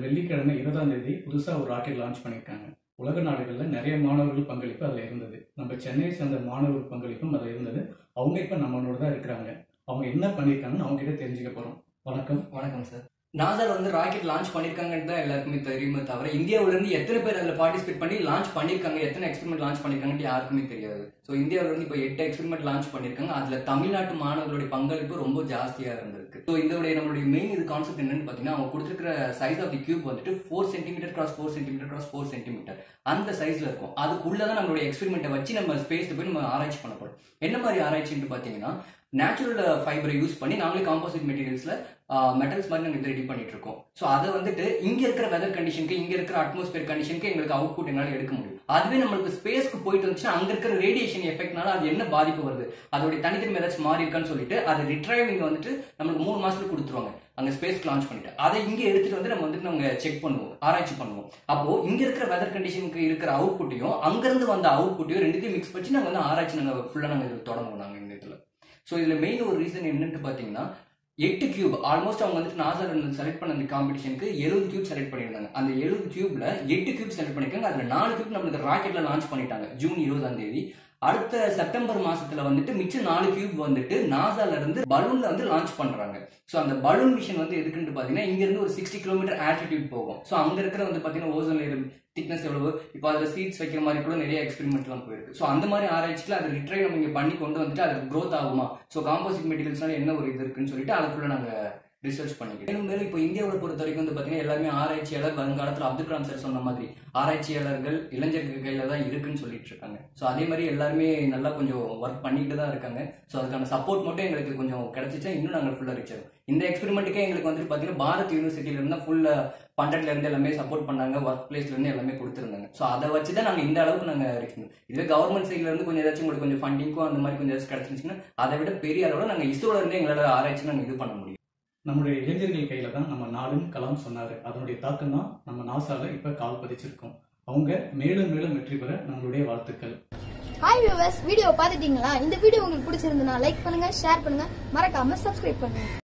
வெள்ளிக்கிழமை இருபதாம் தேதி புதுசா ஒரு ராக்கெட் லான்ச் பண்ணியிருக்காங்க உலக நாடுகள்ல நிறைய மாணவர்கள் பங்களிப்பு அதுல இருந்தது நம்ம சென்னையை சேர்ந்த மாணவர்கள் பங்களிப்பும் அதுல இருந்தது அவங்க இப்ப நம்மளோட தான் இருக்கிறாங்க அவங்க என்ன பண்ணியிருக்காங்கன்னு அவங்க கிட்ட தெரிஞ்சுக்க போறோம் வணக்கம் வணக்கம் சார் நாசால வந்து ராக்கெட் லான்ச் பண்ணிருக்காங்கன்னு தான் எல்லாருக்குமே தெரியுமே தவிர இந்தியாவுல இருந்து எத்தனை பேர் அதில் பார்ட்டிசிபேட் பண்ணி லான்ச் பண்ணிருக்காங்க எத்தனை எக்ஸ்பெரிமெண்ட் லான்ச் பண்ணிருக்காங்கன்னு யாருக்குமே தெரியாது ஸோ இந்தியாவுல இருந்து இப்போ எட்டு எக்ஸ்பெரிமெண்ட் லான்ச் பண்ணிருக்காங்க அதுல தமிழ்நாட்டு மாணவர்களுடைய பங்களிப்பு ரொம்ப ஜாஸ்தியா இருந்திருக்கு ஸோ இதோடைய நம்மளுடைய மெயின் இது கான்செப்ட் என்னன்னு பார்த்தீங்கன்னா அவங்க கொடுத்துருக்கிற சைஸ் ஆஃப் தி கியூப் வந்துட்டு four centimetre cross four centimetre cross four centimetre அந்த சைஸ்ல இருக்கும் அதுக்குள்ளதான் நம்மளுடைய எக்ஸ்பெரிமெண்ட்டை வச்சு நம்ம ஸ்பேஸ்ல போய் நம்ம ஆராய்ச்சி பண்ண போறோம் என்ன மாதிரி ஆராய்ச்சின்னு பார்த்தீங்கன்னா நேச்சுரல் ஃபைபரை யூஸ் பண்ணி நாங்களே காம்போசிட் மெட்டீரியல்ஸ்ல மெட்டல்ஸ் மாதிரி நாங்கள் ரெடி பண்ணிட்டு இருக்கோம் ஸோ அதை வந்துட்டு இங்க இருக்கிற வெதர் கண்டிஷனுக்கு இங்க இருக்கிற அட்மாஸ்பியர் கண்டிஷனுக்கு எங்களுக்கு அவுட்புட் எங்களால் எடுக்க முடியும் அதுவே நம்மளுக்கு ஸ்பேஸ்க்கு போயிட்டு வந்துச்சுன்னா அங்க இருக்கிற ரேடியேஷன் எஃபெக்ட்னால அது என்ன பாதிப்பு வருது அதோடைய தனித்தன்மை ஏதாச்சும் மாறி இருக்கான்னு சொல்லிட்டு அது ரிட்ரைவிங் வந்துட்டு நம்மளுக்கு மூணு மாசத்துல கொடுத்துருவாங்க அங்க ஸ்பேஸ்க்கு லான்ச் பண்ணிட்டு அதை இங்க எடுத்துட்டு வந்து நம்ம வந்துட்டு நம்ம செக் பண்ணுவோம் ஆராய்ச்சி பண்ணுவோம் அப்போ இங்க இருக்கிற வெதர் கண்டிஷனுக்கு இருக்கிற அவுட்புட்டையும் அங்கிருந்து வந்த அவுட்புட்டையும் ரெண்டுத்தையும் மிக்ஸ் பண்ணி நாங்க வந்து ஆராய்ச்சி நாங்க ஃபுல்லா நாங்க தொடங்குவோம் நாங்க இந்த இதுல ஸோ இதுல மெயின் ஒரு ரீசன் என்னன்னு பாத்தீங்கன்னா எட்டு கியூப் ஆல்மோஸ்ட் அவங்க வந்துட்டு நாசா செலக்ட் பண்ண அந்த காம்படிஷனுக்கு எழுபது கியூப் செலக்ட் பண்ணியிருந்தாங்க அந்த எழுபது கியூப்ல எட்டு கியூப் செலக்ட் பண்ணிருக்காங்க அதுல நாலு கியூப் நம்மளுக்கு ராக்கெட்ல லான்ச் பண்ணிட்டாங்க ஜூன் இருபதாம் தேதி அடுத்த செப்டம்பர் மாசத்துல வந்துட்டு மிச்சம் நாலு கியூப் வந்துட்டு நாசால இருந்து பலூன்ல வந்து லான்ச் பண்றாங்க ஸோ அந்த பலூன் மிஷன் வந்து எதுக்குன்னு பாத்தீங்கன்னா இங்க இருந்து ஒரு சிக்ஸ்டி கிலோமீட்டர் ஆல்டிடியூட் போகும் ஸோ அங்க இருக்கிற வந்து பாத்தீங்கன்னா ஓசோன் லேயர் திக்னஸ் எவ்வளவு இப்போ அதில் சீட்ஸ் வைக்கிற மாதிரி கூட நிறைய எக்ஸ்பெரிமெண்ட்லாம் போயிருக்கு ஸோ அந்த மாதிரி ஆராய்ச்சியில் அதை ரிட்ரை நம்ம இங்கே பண்ணி கொண்டு வந்துட்டு அது க்ரோத் ஆகுமா ஸோ காம்போசிட் மெட்டீரியல்ஸ்னால என்ன ஒரு இது இருக்குன்னு சொல்லிட்டு அதை ஃபுல்லாக நாங்கள் ரிசர்ச் பண்ணிக்கிறோம் மேலும் மேலும் இப்போ இந்தியாவோட பொறுத்த வரைக்கும் வந்து பார்த்தீங்கன்னா எல்லாருமே ஆராய்ச்சியாளர் வருங்காலத்தில் அப்துல் கலாம் சார் சொன்ன மாதிரி ஆராய்ச்சியாளர்கள் இளைஞர்கள் கையில் தான் இருக்குன்னு சொல்லிட்டு இருக்காங்க ஸோ அதே மாதிரி எல்லாருமே நல்லா கொஞ்சம் ஒர்க் பண்ணிக்கிட்டு தான் இருக்காங்க ஸோ அதுக்கான சப்போர்ட் மட்டும் எங்களுக்கு கொஞ்சம் கிடைச்சிச்சா இன்னும் நாங்கள் ஃபுல்லாக ரீச் ஆகும் இந்த எக்ஸ்பெரிமெண்ட்டுக்கே எங்களுக்கு வந்துட்டு பார்த்தீங்கன்னா பாரத் யூனிவர்சிட்டியில இருந்தால் ஃபுல்லாக ஃபண்டட்ல இருந்து எல்லாமே சப்போர்ட் பண்ணாங்க ஒர்க் பிளேஸ்ல இருந்து எல்லாமே கொடுத்துருந்தாங்க ஸோ அதை வச்சு தான் நாங்கள் இந்த அளவுக்கு நாங்கள் ரீச் பண்ணோம் இதுவே கவர்மெண்ட் சைட்ல இருந்து கொஞ்சம் ஏதாச்சும் உங்களுக்கு கொஞ்சம் ஃபண்டிங்க்கும் அந்த மாதிரி கொஞ்சம் ஏதாச்சும் கிடைச்சிருந்துச்சுன்னா அதை விட பெரிய அளவில் நாங்கள் இஸ்ரோல இருந்து எங்களால் ஆராய்ச்சி நாங்கள் இது பண்ண முடியும் நம்மளுடைய இளைஞர்கள் கையில தான் நம்ம நாடும் கலாம் சொன்னாரு அதனுடைய தாக்கம் தான் நம்ம நாசால இப்ப கால் பதிச்சிருக்கோம் அவங்க மேலும் மேலும் வெற்றி பெற நம்மளுடைய வாழ்த்துக்கள் ஹாய் வியூவர்ஸ் வீடியோ பார்த்துட்டீங்களா இந்த வீடியோ உங்களுக்கு பிடிச்சிருந்தனா லைக் பண்ணுங்க ஷேர் பண்ணுங்க மறக்காம சப்ஸ்கிரைப் பண்ணுங்க